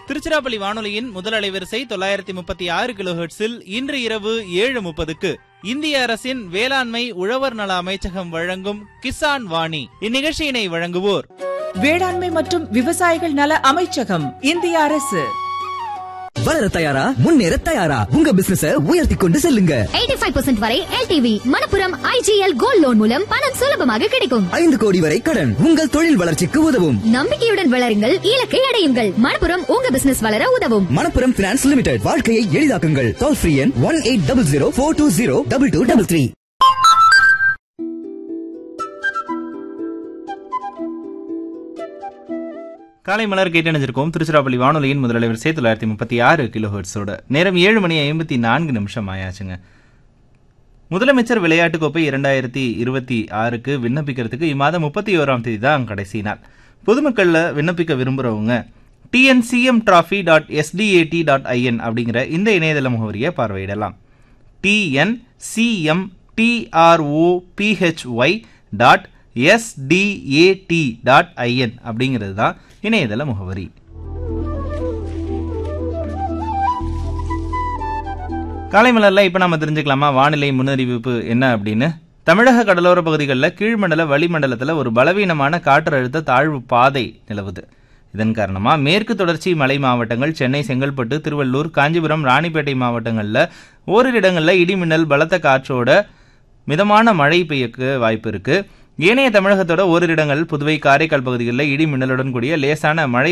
திருச்சிராப்பள்ளி வானொலியின் முதல் அலைவரிசை தொள்ளாயிரத்தி முப்பத்தி ஆறு கிலோஹெர்ட்ஸில் இன்று இரவு ஏழு முப்பதுக்கு இந்திய அரசின் வேளாண்மை உழவர் நல அமைச்சகம் வழங்கும் கிசான் வாணி இந்நிகழ்ச்சியினை வழங்குவோர் வேளாண்மை மற்றும் விவசாயிகள் நல அமைச்சகம் இந்திய அரசு வளர தயாரா முன்னேற தயாரா உங்க பிசினஸ உயர்த்தி கொண்டு செல்லுங்க 85% வரை LTV Manappuram IGL gold loan மூலம் பணம் சுலபமாக கிடைக்கும் ஐந்து கோடி வரை கடன் உங்கள் தொழில் வளர்ச்சிக்கு உதவும் நம்பிக்கையுடன் வளருங்கள் இலக்கை அடையுங்கள் மணப்புரம் உங்க பிசினஸ் வளர உதவும் மணப்புரம் பினான்ஸ் லிமிடெட் வாழ்க்கையை எளிதாக்குங்கள் டோல் ஃப்ரீ எண் one eight double zero four two zero double two double three காலை மலர் கேட்டணிஞ்சிருக்கோம் திருச்சிராப்பள்ளி வானொலியின் முதல் அலைவரிசை தொள்ளாயிரத்தி முப்பத்தி ஆறு கிலோஹெர்ட்ஸோட நேரம் ஏழு மணி ஐம்பத்தி நான்கு நிமிஷம் ஆயாச்சுங்க முதலமைச்சர் விளையாட்டுக் கோப்பை இரண்டாயிரத்தி இருபத்தி ஆறுக்கு விண்ணப்பிக்கிறதுக்கு இம்மாதம் முப்பத்தி ஓராம் தேதி தான் கடைசி நாள் பொதுமக்களில் விண்ணப்பிக்க விரும்புகிறவங்க TNCM trophy dot SDAT dot IN அப்படிங்கிற இந்த இணையதள முகவரியை பார்வையிடலாம் TNCM TROPHY dot SDAT dot IN அப்படிங்கிறது தான் இணையதள முகவரி காலை மலர்ல இப்ப நாம தெரிஞ்சுக்கலாமா வானிலை முன்னறிவிப்பு என்ன அப்படின்னு தமிழக கடலோர பகுதிகளில் கீழ்மண்டல வளிமண்டலத்தில் ஒரு பலவீனமான காற்றழுத்த தாழ்வு பாதை நிலவுது இதன் காரணமா மேற்கு தொடர்ச்சி மலை மாவட்டங்கள் சென்னை செங்கல்பட்டு திருவள்ளூர் காஞ்சிபுரம் ராணிப்பேட்டை மாவட்டங்களில் ஓரிரு இடங்களில் இடிமின்னல் பலத்த காற்றோட மிதமான மழை பெய்யக்கு வாய்ப்பு இருக்கு ஏனைய தமிழகத்தோட ஓரிரு இடங்கள் புதுவை காரைக்கால் பகுதிகளில் இடி மின்னலுடன் கூடிய லேசான மழை